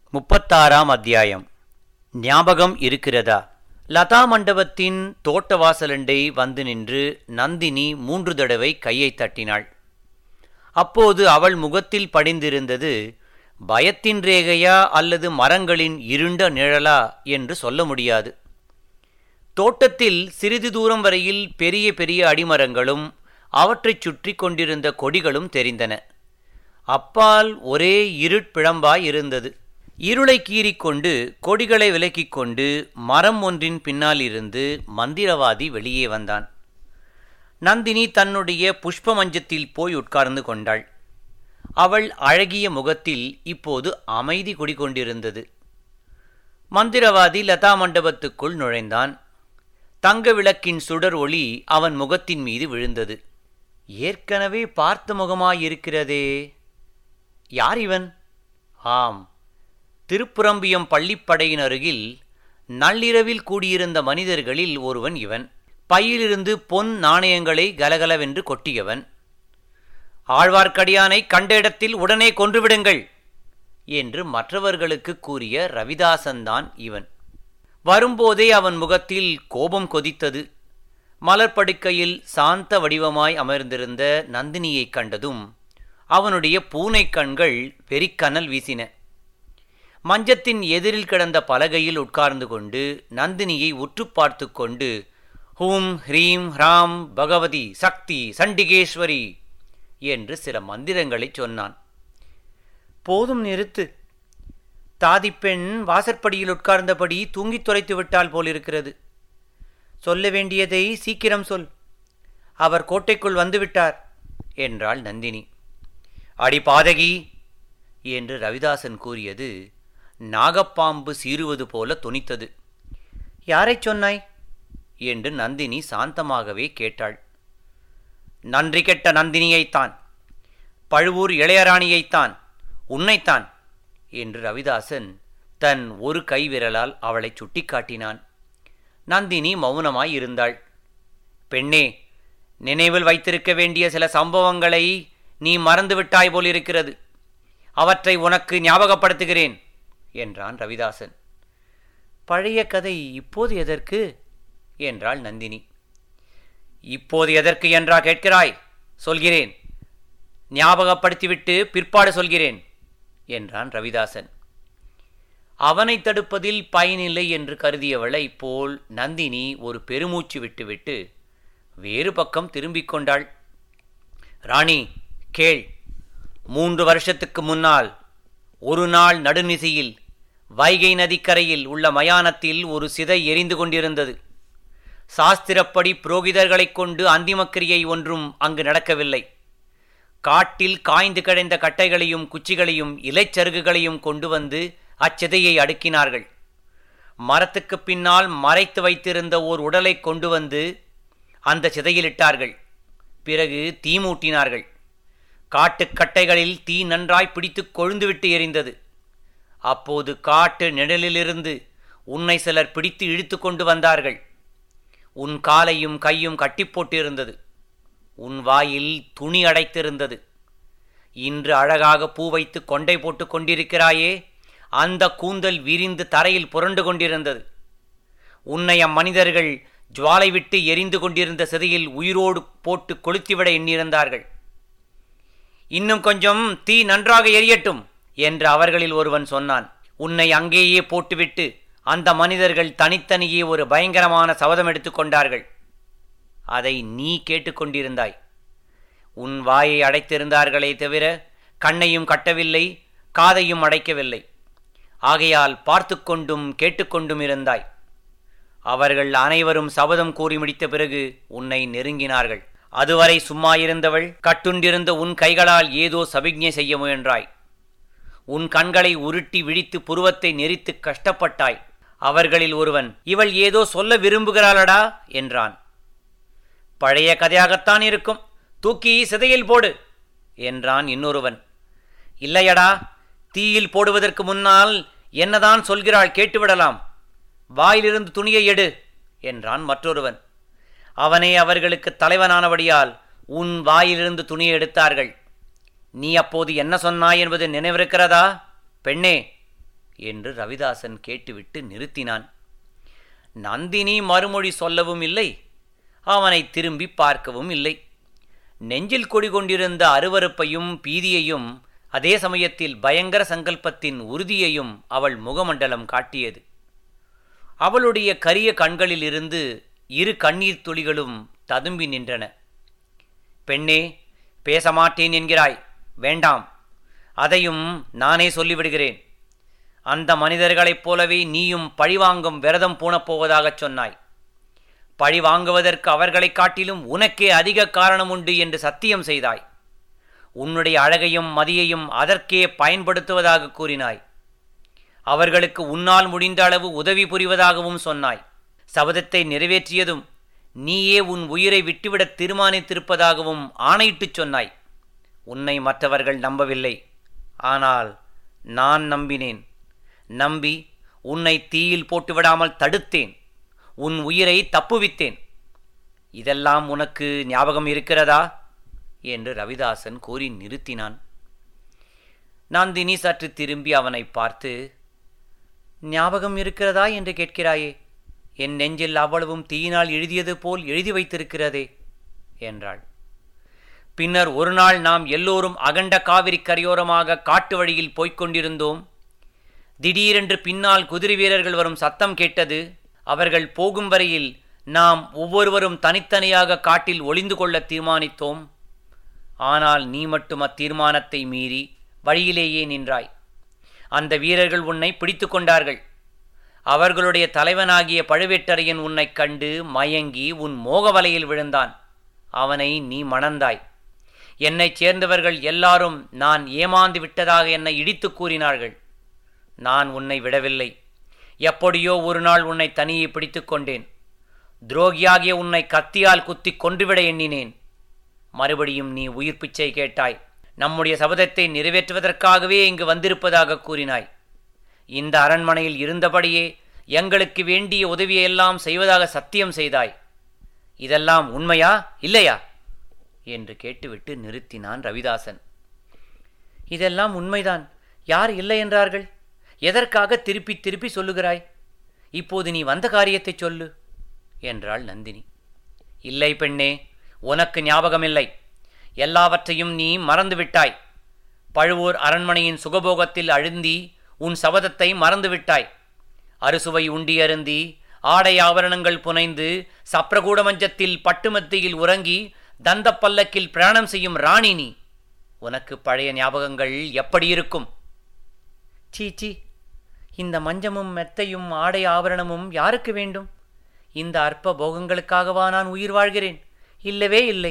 முப்பத்தாறாம் அத்தியாயம் ஞாபகம் இருக்கிறதா லதா மண்டபத்தின் தோட்ட வாசலண்டை வந்து நின்று நந்தினி மூன்று தடவை கையை தட்டினாள் அப்போது அவள் முகத்தில் படிந்திருந்தது பயத்தின் ரேகையா அல்லது மரங்களின் இருண்ட நிழலா என்று சொல்ல முடியாது தோட்டத்தில் சிறிது தூரம் வரையில் பெரிய பெரிய அடிமரங்களும் அவற்றைச் சுற்றி கொண்டிருந்த கொடிகளும் தெரிந்தன அப்பால் ஒரே இருட்பிழம்பாய் இருந்தது இருளை கீறிக்கொண்டு கொடிகளை விலக்கிக் கொண்டு மரம் ஒன்றின் பின்னால் இருந்து மந்திரவாதி வெளியே வந்தான் நந்தினி தன்னுடைய புஷ்ப மஞ்சத்தில் போய் உட்கார்ந்து கொண்டாள் அவள் அழகிய முகத்தில் இப்போது அமைதி குடிகொண்டிருந்தது மந்திரவாதி லதா மண்டபத்துக்குள் நுழைந்தான் தங்க விளக்கின் சுடர் ஒளி அவன் முகத்தின் மீது விழுந்தது ஏற்கனவே பார்த்த முகமாயிருக்கிறதே யார் இவன் ஆம் திருப்புரம்பியம் பள்ளிப்படையின் அருகில் நள்ளிரவில் கூடியிருந்த மனிதர்களில் ஒருவன் இவன் பையிலிருந்து பொன் நாணயங்களை கலகலவென்று கொட்டியவன் ஆழ்வார்க்கடியானை கண்ட இடத்தில் உடனே கொன்றுவிடுங்கள் என்று மற்றவர்களுக்கு கூறிய ரவிதாசன்தான் இவன் வரும்போதே அவன் முகத்தில் கோபம் கொதித்தது மலர்படுக்கையில் சாந்த வடிவமாய் அமர்ந்திருந்த நந்தினியைக் கண்டதும் அவனுடைய பூனை கண்கள் வெறிக்கனல் வீசின மஞ்சத்தின் எதிரில் கிடந்த பலகையில் உட்கார்ந்து கொண்டு நந்தினியை உற்று பார்த்து கொண்டு ஹூம் ஹ்ரீம் ஹ்ராம் பகவதி சக்தி சண்டிகேஸ்வரி என்று சில மந்திரங்களைச் சொன்னான் போதும் நிறுத்து தாதிப்பெண் வாசற்படியில் உட்கார்ந்தபடி தூங்கித் தொலைத்து விட்டால் போலிருக்கிறது சொல்ல வேண்டியதை சீக்கிரம் சொல் அவர் கோட்டைக்குள் வந்துவிட்டார் என்றாள் நந்தினி அடி பாதகி என்று ரவிதாசன் கூறியது நாகப்பாம்பு சீறுவது போல துணித்தது யாரைச் சொன்னாய் என்று நந்தினி சாந்தமாகவே கேட்டாள் நன்றி கெட்ட நந்தினியைத்தான் பழுவூர் இளையராணியைத்தான் உன்னைத்தான் என்று ரவிதாசன் தன் ஒரு கைவிரலால் அவளை சுட்டிக்காட்டினான் நந்தினி மௌனமாய் இருந்தாள் பெண்ணே நினைவில் வைத்திருக்க வேண்டிய சில சம்பவங்களை நீ மறந்துவிட்டாய் போலிருக்கிறது அவற்றை உனக்கு ஞாபகப்படுத்துகிறேன் என்றான் ரவிதாசன் பழைய கதை இப்போது எதற்கு என்றாள் நந்தினி இப்போது எதற்கு என்றா கேட்கிறாய் சொல்கிறேன் ஞாபகப்படுத்திவிட்டு பிற்பாடு சொல்கிறேன் என்றான் ரவிதாசன் அவனை தடுப்பதில் பயனில்லை என்று கருதியவளை போல் நந்தினி ஒரு பெருமூச்சு விட்டுவிட்டு வேறு பக்கம் திரும்பிக் கொண்டாள் ராணி கேள் மூன்று வருஷத்துக்கு முன்னால் ஒரு நாள் நடுநிசையில் வைகை நதிக்கரையில் உள்ள மயானத்தில் ஒரு சிதை எரிந்து கொண்டிருந்தது சாஸ்திரப்படி புரோகிதர்களைக் கொண்டு அந்திமக்கிரியை ஒன்றும் அங்கு நடக்கவில்லை காட்டில் காய்ந்து கிடந்த கட்டைகளையும் குச்சிகளையும் இலைச்சருகுகளையும் கொண்டு வந்து அச்சிதையை அடுக்கினார்கள் மரத்துக்கு பின்னால் மறைத்து வைத்திருந்த ஓர் உடலை கொண்டு வந்து அந்த சிதையிலிட்டார்கள் பிறகு தீ மூட்டினார்கள் காட்டுக்கட்டைகளில் தீ நன்றாய் பிடித்து கொழுந்துவிட்டு எரிந்தது அப்போது காட்டு நிழலிலிருந்து உன்னை சிலர் பிடித்து இழுத்து கொண்டு வந்தார்கள் உன் காலையும் கையும் கட்டி போட்டிருந்தது உன் வாயில் துணி அடைத்திருந்தது இன்று அழகாக பூ வைத்து கொண்டை போட்டு கொண்டிருக்கிறாயே அந்த கூந்தல் விரிந்து தரையில் புரண்டு கொண்டிருந்தது உன்னை அம்மனிதர்கள் ஜுவாலை விட்டு எரிந்து கொண்டிருந்த சிதையில் உயிரோடு போட்டு கொளுத்திவிட எண்ணியிருந்தார்கள் இன்னும் கொஞ்சம் தீ நன்றாக எரியட்டும் என்று அவர்களில் ஒருவன் சொன்னான் உன்னை அங்கேயே போட்டுவிட்டு அந்த மனிதர்கள் தனித்தனியே ஒரு பயங்கரமான சபதம் எடுத்துக்கொண்டார்கள் அதை நீ கேட்டுக்கொண்டிருந்தாய் உன் வாயை அடைத்திருந்தார்களே தவிர கண்ணையும் கட்டவில்லை காதையும் அடைக்கவில்லை ஆகையால் பார்த்து கொண்டும் கேட்டுக்கொண்டும் இருந்தாய் அவர்கள் அனைவரும் சபதம் கூறி முடித்த பிறகு உன்னை நெருங்கினார்கள் அதுவரை சும்மா இருந்தவள் கட்டுண்டிருந்த உன் கைகளால் ஏதோ சபிக்ஞை செய்ய முயன்றாய் உன் கண்களை உருட்டி விழித்து புருவத்தை நெறித்து கஷ்டப்பட்டாய் அவர்களில் ஒருவன் இவள் ஏதோ சொல்ல விரும்புகிறாளடா என்றான் பழைய கதையாகத்தான் இருக்கும் தூக்கி சிதையில் போடு என்றான் இன்னொருவன் இல்லையடா தீயில் போடுவதற்கு முன்னால் என்னதான் சொல்கிறாள் கேட்டுவிடலாம் வாயிலிருந்து துணியை எடு என்றான் மற்றொருவன் அவனே அவர்களுக்கு தலைவனானபடியால் உன் வாயிலிருந்து துணியை எடுத்தார்கள் நீ அப்போது என்ன சொன்னாய் என்பது நினைவிருக்கிறதா பெண்ணே என்று ரவிதாசன் கேட்டுவிட்டு நிறுத்தினான் நந்தினி மறுமொழி சொல்லவும் இல்லை அவனை திரும்பி பார்க்கவும் இல்லை நெஞ்சில் கொடிகொண்டிருந்த அருவருப்பையும் பீதியையும் அதே சமயத்தில் பயங்கர சங்கல்பத்தின் உறுதியையும் அவள் முகமண்டலம் காட்டியது அவளுடைய கரிய கண்களிலிருந்து இரு கண்ணீர் துளிகளும் ததும்பி நின்றன பெண்ணே பேச மாட்டேன் என்கிறாய் வேண்டாம் அதையும் நானே சொல்லிவிடுகிறேன் அந்த மனிதர்களைப் போலவே நீயும் பழிவாங்கும் விரதம் பூணப்போவதாகச் சொன்னாய் பழி வாங்குவதற்கு அவர்களைக் காட்டிலும் உனக்கே அதிக காரணம் உண்டு என்று சத்தியம் செய்தாய் உன்னுடைய அழகையும் மதியையும் அதற்கே பயன்படுத்துவதாக கூறினாய் அவர்களுக்கு உன்னால் முடிந்த அளவு உதவி புரிவதாகவும் சொன்னாய் சபதத்தை நிறைவேற்றியதும் நீயே உன் உயிரை விட்டுவிடத் தீர்மானித்திருப்பதாகவும் ஆணையிட்டுச் சொன்னாய் உன்னை மற்றவர்கள் நம்பவில்லை ஆனால் நான் நம்பினேன் நம்பி உன்னை தீயில் போட்டுவிடாமல் தடுத்தேன் உன் உயிரை தப்புவித்தேன் இதெல்லாம் உனக்கு ஞாபகம் இருக்கிறதா என்று ரவிதாசன் கூறி நிறுத்தினான் நந்தினி சற்று திரும்பி அவனை பார்த்து ஞாபகம் இருக்கிறதா என்று கேட்கிறாயே என் நெஞ்சில் அவ்வளவும் தீயினால் எழுதியது போல் எழுதி வைத்திருக்கிறதே என்றாள் பின்னர் ஒரு நாள் நாம் எல்லோரும் அகண்ட காவிரி கரையோரமாக காட்டு வழியில் போய்க் கொண்டிருந்தோம் திடீரென்று பின்னால் குதிரை வீரர்கள் வரும் சத்தம் கேட்டது அவர்கள் போகும் வரையில் நாம் ஒவ்வொருவரும் தனித்தனியாக காட்டில் ஒளிந்து கொள்ள தீர்மானித்தோம் ஆனால் நீ மட்டும் அத்தீர்மானத்தை மீறி வழியிலேயே நின்றாய் அந்த வீரர்கள் உன்னை பிடித்து கொண்டார்கள் அவர்களுடைய தலைவனாகிய பழுவேட்டரையன் உன்னைக் கண்டு மயங்கி உன் மோக வலையில் விழுந்தான் அவனை நீ மணந்தாய் என்னைச் சேர்ந்தவர்கள் எல்லாரும் நான் ஏமாந்து விட்டதாக என்னை இடித்து கூறினார்கள் நான் உன்னை விடவில்லை எப்படியோ ஒரு நாள் உன்னை தனியே பிடித்து கொண்டேன் துரோகியாகிய உன்னை கத்தியால் குத்தி கொன்றுவிட எண்ணினேன் மறுபடியும் நீ உயிர் பிச்சை கேட்டாய் நம்முடைய சபதத்தை நிறைவேற்றுவதற்காகவே இங்கு வந்திருப்பதாக கூறினாய் இந்த அரண்மனையில் இருந்தபடியே எங்களுக்கு வேண்டிய உதவியெல்லாம் செய்வதாக சத்தியம் செய்தாய் இதெல்லாம் உண்மையா இல்லையா என்று கேட்டுவிட்டு நிறுத்தினான் ரவிதாசன் இதெல்லாம் உண்மைதான் யார் இல்லை என்றார்கள் எதற்காக திருப்பி திருப்பி சொல்லுகிறாய் இப்போது நீ வந்த காரியத்தை சொல்லு என்றாள் நந்தினி இல்லை பெண்ணே உனக்கு ஞாபகமில்லை எல்லாவற்றையும் நீ மறந்துவிட்டாய் பழுவூர் அரண்மனையின் சுகபோகத்தில் அழுந்தி உன் சபதத்தை மறந்துவிட்டாய் அறுசுவை உண்டி அருந்தி ஆடை ஆபரணங்கள் புனைந்து சப்ரகூட மஞ்சத்தில் பட்டுமத்தியில் உறங்கி தந்த பல்லக்கில் பிராணம் செய்யும் ராணி நீ உனக்கு பழைய ஞாபகங்கள் எப்படி இருக்கும் சீச்சி இந்த மஞ்சமும் மெத்தையும் ஆடை ஆபரணமும் யாருக்கு வேண்டும் இந்த அற்ப போகங்களுக்காகவா நான் உயிர் வாழ்கிறேன் இல்லவே இல்லை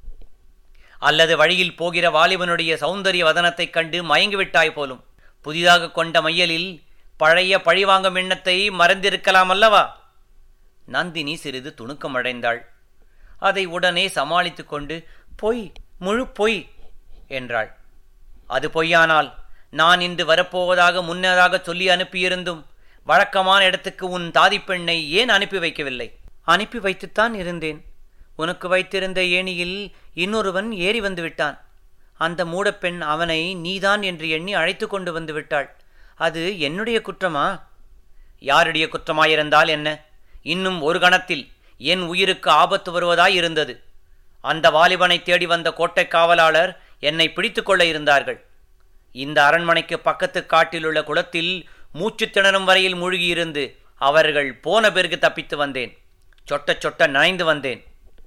அல்லது வழியில் போகிற வாலிபனுடைய சௌந்தரிய வதனத்தைக் கண்டு மயங்கிவிட்டாய் போலும் புதிதாக கொண்ட மையலில் பழைய பழிவாங்கும் எண்ணத்தை மறந்திருக்கலாம் அல்லவா நந்தினி சிறிது துணுக்கமடைந்தாள் அதை உடனே சமாளித்து கொண்டு பொய் முழு பொய் என்றாள் அது பொய்யானால் நான் இன்று வரப்போவதாக முன்னதாக சொல்லி அனுப்பியிருந்தும் வழக்கமான இடத்துக்கு உன் தாதிப்பெண்ணை ஏன் அனுப்பி வைக்கவில்லை அனுப்பி வைத்துத்தான் இருந்தேன் உனக்கு வைத்திருந்த ஏணியில் இன்னொருவன் ஏறி வந்து விட்டான் அந்த மூடப்பெண் அவனை நீதான் என்று எண்ணி அழைத்து கொண்டு வந்து விட்டாள் அது என்னுடைய குற்றமா யாருடைய குற்றமாயிருந்தால் என்ன இன்னும் ஒரு கணத்தில் என் உயிருக்கு ஆபத்து வருவதாய் இருந்தது அந்த வாலிபனை தேடி வந்த கோட்டை காவலாளர் என்னை பிடித்து கொள்ள இருந்தார்கள் இந்த அரண்மனைக்கு பக்கத்து காட்டிலுள்ள குளத்தில் மூச்சு திணறும் வரையில் மூழ்கியிருந்து அவர்கள் போன பிறகு தப்பித்து வந்தேன் சொட்ட சொட்ட நனைந்து வந்தேன்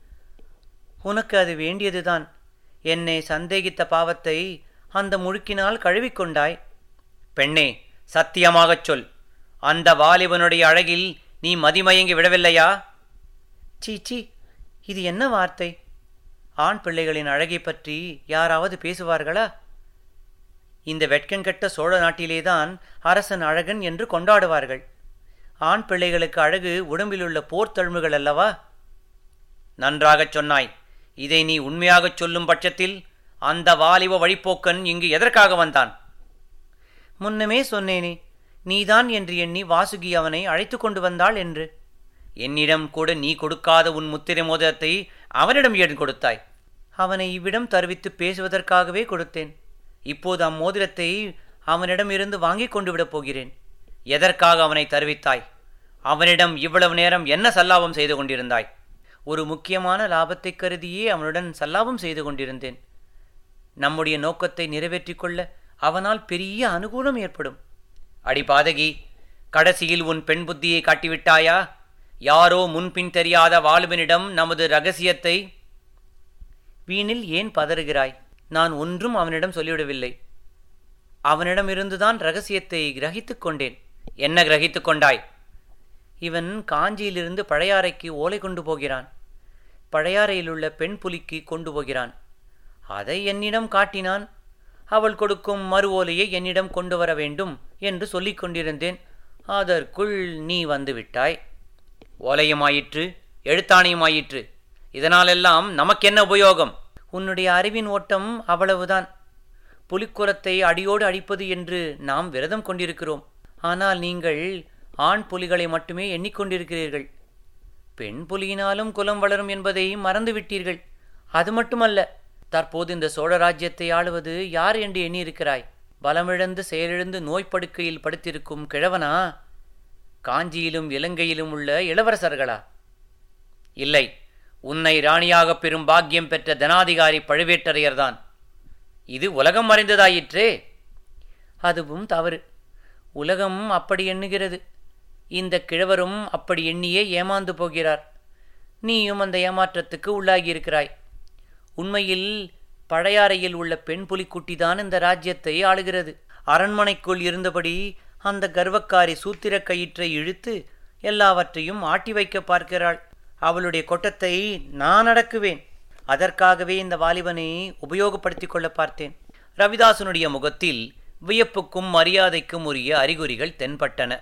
உனக்கு அது வேண்டியதுதான் என்னை சந்தேகித்த பாவத்தை அந்த முழுக்கினால் கழுவிக்கொண்டாய் பெண்ணே சத்தியமாகச் சொல் அந்த வாலிபனுடைய அழகில் நீ மதிமயங்கி விடவில்லையா சீச்சி இது என்ன வார்த்தை ஆண் பிள்ளைகளின் அழகை பற்றி யாராவது பேசுவார்களா இந்த வெட்கங்கெட்ட சோழ நாட்டிலேதான் அரசன் அழகன் என்று கொண்டாடுவார்கள் ஆண் பிள்ளைகளுக்கு அழகு உடம்பிலுள்ள போர்த்தழும்புகள் அல்லவா நன்றாகச் சொன்னாய் இதை நீ உண்மையாகச் சொல்லும் பட்சத்தில் அந்த வாலிப வழிப்போக்கன் இங்கு எதற்காக வந்தான் முன்னமே சொன்னேனே நீதான் என்று எண்ணி வாசுகி அவனை அழைத்து கொண்டு வந்தாள் என்று என்னிடம் கூட நீ கொடுக்காத உன் முத்திரை மோதிரத்தை அவனிடம் ஏன் கொடுத்தாய் அவனை இவ்விடம் தருவித்து பேசுவதற்காகவே கொடுத்தேன் இப்போது அம்மோதிரத்தை அவனிடம் இருந்து வாங்கிக் கொண்டு விடப் போகிறேன் எதற்காக அவனை தருவித்தாய் அவனிடம் இவ்வளவு நேரம் என்ன சல்லாபம் செய்து கொண்டிருந்தாய் ஒரு முக்கியமான லாபத்தை கருதியே அவனுடன் சல்லாபம் செய்து கொண்டிருந்தேன் நம்முடைய நோக்கத்தை நிறைவேற்றிக் கொள்ள அவனால் பெரிய அனுகூலம் ஏற்படும் அடி பாதகி கடைசியில் உன் பெண் புத்தியை காட்டிவிட்டாயா யாரோ முன்பின் தெரியாத வாலுவனிடம் நமது ரகசியத்தை வீணில் ஏன் பதறுகிறாய் நான் ஒன்றும் அவனிடம் சொல்லிவிடவில்லை அவனிடமிருந்துதான் ரகசியத்தை கிரகித்துக் கொண்டேன் என்ன கிரகித்துக் கொண்டாய் இவன் காஞ்சியிலிருந்து பழையாறைக்கு ஓலை கொண்டு போகிறான் பழையாறையிலுள்ள பெண் புலிக்கு கொண்டு போகிறான் அதை என்னிடம் காட்டினான் அவள் கொடுக்கும் மறு ஓலையை என்னிடம் கொண்டு வர வேண்டும் என்று சொல்லிக் கொண்டிருந்தேன் அதற்குள் நீ வந்து விட்டாய் ஓலையுமாயிற்று எழுத்தாணையுமாயிற்று இதனாலெல்லாம் நமக்கென்ன உபயோகம் உன்னுடைய அறிவின் ஓட்டம் அவ்வளவுதான் புலிக்குரத்தை அடியோடு அடிப்பது என்று நாம் விரதம் கொண்டிருக்கிறோம் ஆனால் நீங்கள் ஆண் புலிகளை மட்டுமே எண்ணிக்கொண்டிருக்கிறீர்கள் பெண் புலியினாலும் குலம் வளரும் என்பதை மறந்துவிட்டீர்கள் அது மட்டுமல்ல தற்போது இந்த சோழ ராஜ்யத்தை ஆளுவது யார் என்று எண்ணியிருக்கிறாய் பலமிழந்து செயலிழந்து நோய்ப்படுக்கையில் படுத்திருக்கும் கிழவனா காஞ்சியிலும் இலங்கையிலும் உள்ள இளவரசர்களா இல்லை உன்னை ராணியாகப் பெறும் பாக்கியம் பெற்ற தனாதிகாரி பழுவேட்டரையர்தான் இது உலகம் அறிந்ததாயிற்றே அதுவும் தவறு உலகம் அப்படி எண்ணுகிறது இந்த கிழவரும் அப்படி எண்ணியே ஏமாந்து போகிறார் நீயும் அந்த ஏமாற்றத்துக்கு உள்ளாகியிருக்கிறாய் உண்மையில் பழையாறையில் உள்ள பெண் புலிக்குட்டிதான் இந்த ராஜ்யத்தை ஆளுகிறது அரண்மனைக்குள் இருந்தபடி அந்த கர்வக்காரி சூத்திர கயிற்றை இழுத்து எல்லாவற்றையும் ஆட்டி வைக்க பார்க்கிறாள் அவளுடைய கொட்டத்தை நான் அடக்குவேன் அதற்காகவே இந்த வாலிபனை உபயோகப்படுத்திக் கொள்ள பார்த்தேன் ரவிதாசனுடைய முகத்தில் வியப்புக்கும் மரியாதைக்கும் உரிய அறிகுறிகள் தென்பட்டன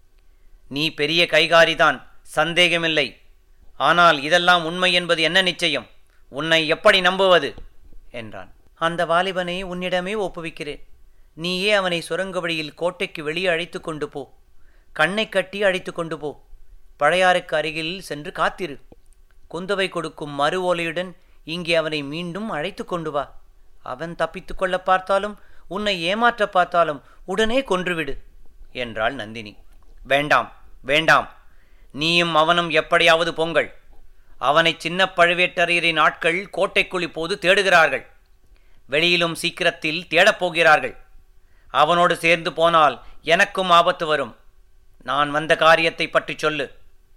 நீ பெரிய கைகாரிதான் சந்தேகமில்லை ஆனால் இதெல்லாம் உண்மை என்பது என்ன நிச்சயம் உன்னை எப்படி நம்புவது என்றான் அந்த வாலிபனை உன்னிடமே ஒப்புவிக்கிறேன் நீயே அவனை சுரங்க வழியில் கோட்டைக்கு வெளியே அழைத்து கொண்டு போ கண்ணை கட்டி அழைத்து கொண்டு போ பழையாறுக்கு அருகில் சென்று காத்திரு குந்தவை கொடுக்கும் மறு ஓலையுடன் இங்கே அவனை மீண்டும் அழைத்து கொண்டு வா அவன் தப்பித்துக் கொள்ள பார்த்தாலும் உன்னை ஏமாற்ற பார்த்தாலும் உடனே கொன்றுவிடு என்றாள் நந்தினி வேண்டாம் வேண்டாம் நீயும் அவனும் எப்படியாவது பொங்கல் அவனை சின்ன பழுவேட்டரையரின் ஆட்கள் கோட்டைக்குள் இப்போது தேடுகிறார்கள் வெளியிலும் சீக்கிரத்தில் தேடப் போகிறார்கள் அவனோடு சேர்ந்து போனால் எனக்கும் ஆபத்து வரும் நான் வந்த காரியத்தை பற்றி சொல்லு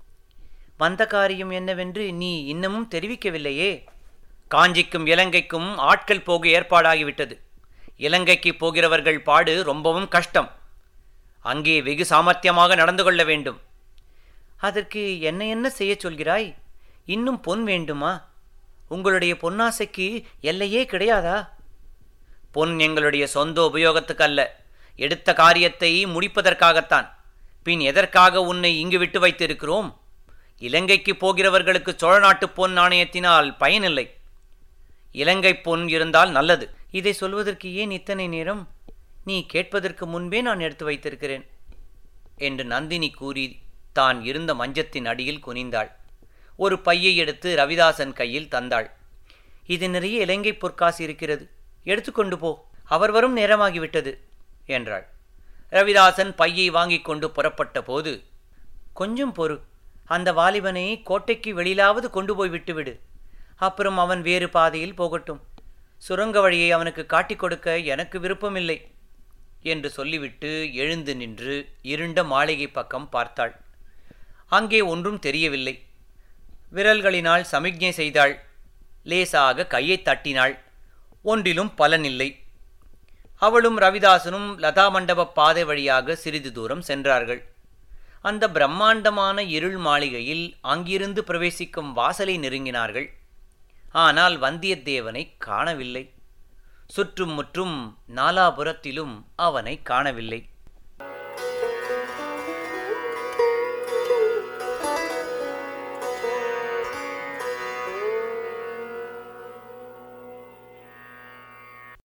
வந்த காரியம் என்னவென்று நீ இன்னமும் தெரிவிக்கவில்லையே காஞ்சிக்கும் இலங்கைக்கும் ஆட்கள் போக ஏற்பாடாகிவிட்டது இலங்கைக்கு போகிறவர்கள் பாடு ரொம்பவும் கஷ்டம் அங்கே வெகு சாமர்த்தியமாக நடந்து கொள்ள வேண்டும் அதற்கு என்ன என்ன செய்யச் சொல்கிறாய் இன்னும் பொன் வேண்டுமா உங்களுடைய பொன்னாசைக்கு எல்லையே கிடையாதா பொன் எங்களுடைய சொந்த உபயோகத்துக்கு அல்ல எடுத்த காரியத்தை முடிப்பதற்காகத்தான் பின் எதற்காக உன்னை இங்கு விட்டு வைத்திருக்கிறோம் இலங்கைக்கு போகிறவர்களுக்கு சோழ நாட்டு பொன் நாணயத்தினால் பயனில்லை இலங்கை பொன் இருந்தால் நல்லது இதை சொல்வதற்கு ஏன் இத்தனை நேரம் நீ கேட்பதற்கு முன்பே நான் எடுத்து வைத்திருக்கிறேன் என்று நந்தினி கூறி தான் இருந்த மஞ்சத்தின் அடியில் குனிந்தாள் ஒரு பையை எடுத்து ரவிதாசன் கையில் தந்தாள் இது நிறைய இலங்கை பொற்காசு இருக்கிறது எடுத்துக்கொண்டு போ அவர் வரும் நேரமாகிவிட்டது என்றாள் ரவிதாசன் பையை வாங்கிக் கொண்டு புறப்பட்ட போது கொஞ்சம் பொறு அந்த வாலிபனை கோட்டைக்கு வெளியிலாவது கொண்டு போய் விட்டுவிடு அப்புறம் அவன் வேறு பாதையில் போகட்டும் சுரங்க வழியை அவனுக்கு காட்டிக் கொடுக்க எனக்கு விருப்பமில்லை என்று சொல்லிவிட்டு எழுந்து நின்று இருண்ட மாளிகை பக்கம் பார்த்தாள் அங்கே ஒன்றும் தெரியவில்லை விரல்களினால் சமிக்ஞை செய்தாள் லேசாக கையை தட்டினாள் ஒன்றிலும் பலனில்லை அவளும் ரவிதாசனும் லதா மண்டப பாதை வழியாக சிறிது தூரம் சென்றார்கள் அந்த பிரம்மாண்டமான இருள் மாளிகையில் அங்கிருந்து பிரவேசிக்கும் வாசலை நெருங்கினார்கள் ஆனால் வந்தியத்தேவனை காணவில்லை சுற்றும் முற்றும் நாலாபுரத்திலும் அவனை காணவில்லை